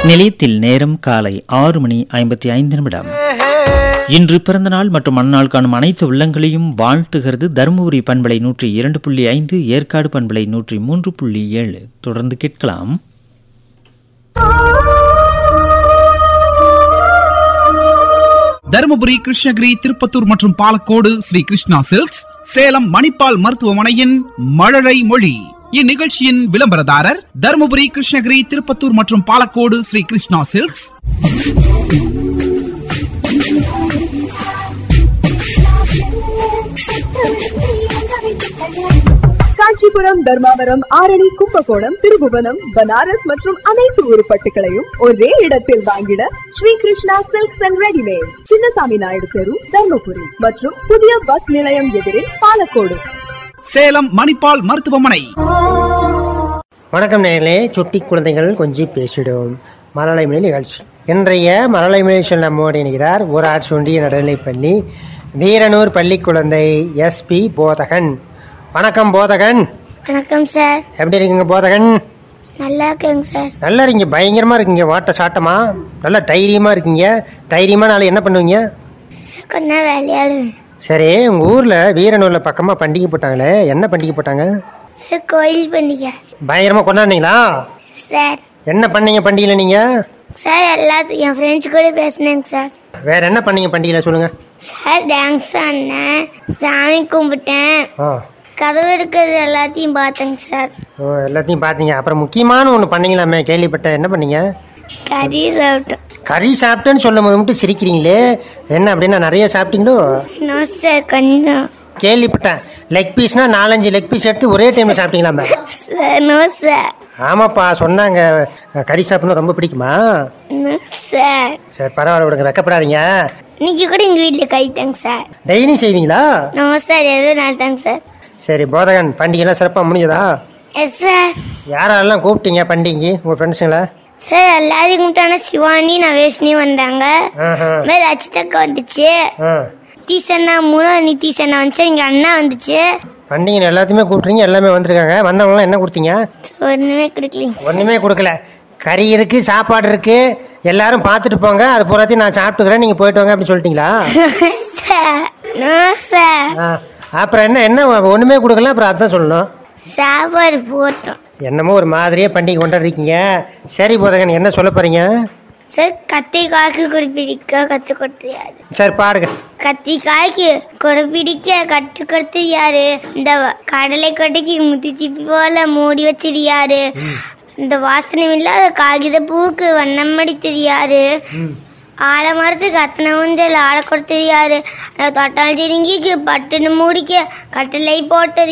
நிலையத்தில் நேரம் காலை ஆறு மணி ஐம்பத்தி ஐந்து நிமிடம் இன்று பிறந்தநாள் மற்றும் அந்நாள் காணும் அனைத்து உள்ளங்களையும் வாழ்த்துகிறது தருமபுரி பண்பலை நூற்றி இரண்டு புள்ளி ஐந்து ஏற்காடு பண்பலை நூற்றி மூன்று புள்ளி ஏழு தொடர்ந்து கேட்கலாம் தருமபுரி கிருஷ்ணகிரி திருப்பத்தூர் மற்றும் பாலக்கோடு ஸ்ரீ கிருஷ்ணா சில்க்ஸ் சேலம் மணிப்பால் மருத்துவமனையின் மழலை மொழி இந்நிகழ்ச்சியின் விளம்பரதாரர் தருமபுரி கிருஷ்ணகிரி திருப்பத்தூர் மற்றும் பாலக்கோடு ஸ்ரீ கிருஷ்ணா சில்க்ஸ் காஞ்சிபுரம் தர்மாவரம் ஆரணி கும்பகோணம் திருபுவனம் பனாரஸ் மற்றும் அனைத்து உருப்பட்டுகளையும் ஒரே இடத்தில் வாங்கிட Sri Krishna silks and readymade Chinnasamy Naidu தெரு தர்மபுரி மற்றும் புதிய பஸ் நிலையம் எதிரில் பாலக்கோடு சேலம் மணிப்பால் மருத்துவமனை வணக்கம் நேர்களே சுட்டி குழந்தைகள் கொஞ்சம் பேசிடும் மழலைமொழி நிகழ்ச்சி இன்றைய மழலைமொழி சொல்ல நம்மோடு இணைகிறார் ஊராட்சி ஒன்றிய நடுநிலைப்பள்ளி வீரனூர் பள்ளி குழந்தை எஸ்பி போதகன் வணக்கம் போதகன் வணக்கம் சார் எப்படி இருக்கீங்க போதகன் நல்லா இருக்கேங்க சார் நல்லா இருக்கீங்க பயங்கரமாக இருக்கீங்க வாட்ட சாட்டமா நல்லா தைரியமாக இருக்கீங்க தைரியமாக நாளை என்ன பண்ணுவீங்க சார் கொஞ்ச நேரம் விளையாடுவேன் சரி உங்கள் ஊரில் வீரனூரில் பக்கமாக பண்டிகை போட்டாங்களே என்ன பண்டிகை போட்டாங்க சார் கோயில் பண்டிகை பயங்கரமாக கொண்டாடுனீங்களா சார் என்ன பண்ணீங்க பண்டிகையில் நீங்கள் சார் எல்லாத்தையும் என் ஃப்ரெண்ட்ஸ் கூட பேசினேங்க சார் வேற என்ன பண்ணீங்க பண்டிகையில் சொல்லுங்கள் சார் டான்ஸ் ஆடினேன் சாமி கும்பிட்டேன் ஆ கதவு இருக்கிறது எல்லாத்தையும் பார்த்தேங்க சார் ஓ எல்லாத்தையும் பார்த்தீங்க அப்புறம் முக்கியமான ஒன்று பண்ணீங்களாமே கேள்விப்பட்டேன் என்ன பண்ணீங்க கறி சாப்பிட்டோம் கறி சாப்பிட்டேன்னு சொல்லும் போது மட்டும் சிரிக்கிறீங்களே என்ன அப்படின்னா நிறைய சாப்பிட்டீங்களோ நோ சார் கொஞ்சம் கேள்விப்பட்டேன் லெக் பீஸ்னா நாலஞ்சு லெக் பீஸ் எடுத்து ஒரே டைமில் சாப்பிட்டீங்களாமே சார் நோ சார் ஆமாப்பா சொன்னாங்க கறி சாப்பிடணும் ரொம்ப பிடிக்குமா நோ சார் சரி பரவாயில்ல விடுங்க வெக்கப்படாதீங்க இன்னைக்கு கூட எங்கள் வீட்டில் கைத்தாங்க சார் டெய்லியும் செய்வீங்களா நோ சார் எதுவும் நடத்தாங்க சார் சரி போதகன் பண்டிகைலாம் சிறப்பாக முடிஞ்சதா எஸ் சார் யாரெல்லாம் கூப்பிட்டீங்க பண்டிகைக்கு உங்கள் ஃப்ரெண்ட்ஸுங்களா சார் எல்லாரையும் கும்பிட்டானா சிவானி நவேஷ்னி வந்தாங்க ஆஹா மாதிரி அச்சிதக்கா வந்துச்சு ஆ நிதிஷ் மூணு நிதிஷ் அண்ணா வந்துச்சு எங்க அண்ணா வந்துச்சு பண்டிகை எல்லாத்தையுமே கூப்பிட்றீங்க எல்லாமே வந்திருக்காங்க வந்தவங்களாம் என்ன கொடுத்தீங்க ஒண்ணுமே கொடுக்கலைங்க ஒன்றுமே கொடுக்கல கறி இருக்கு சாப்பாடு இருக்கு எல்லாரும் பார்த்துட்டு போங்க அது பூராத்தையும் நான் சாப்பிட்டுக்கிறேன் நீங்கள் போயிட்டு வாங்க அப்படின்னு சொல்லிட்டீங்களா சார் நோ சார் ஆ, அப்புறம் என்ன என்ன ஒன்றுமே கொடுக்கல அப்புறம் அதான் சொல்லணும் சாப்பாடு போட்டோம் என்னமோ ஒரு மாதிரியே பண்டிகை கொண்டாடுறீங்க சரி போதகன் என்ன சொல்ல போறீங்க சார் கத்திரிக்காய்க்கு குடிப்பிடிக்க கற்றுக் கொடுத்தது யாரு சரி பாடுங்க கத்திரிக்காய்க்கு குடிப்பிடிக்க கற்றுக் கொடுத்தது யாரு இந்த கடலை கொட்டைக்கு முத்திச்சிப்பி போல மூடி வச்சது யாரு இந்த வாசனை இல்லாத காகித பூவுக்கு வண்ணம் அடித்தது யாரு ஆலமரத்துக்கு அத்தனை ஊஞ்சல் ஆட கொடுத்தது யாரு அந்த தொட்டால் சிறுங்கிக்கு பட்டுன்னு மூடிக்க கட்டளை போட்டது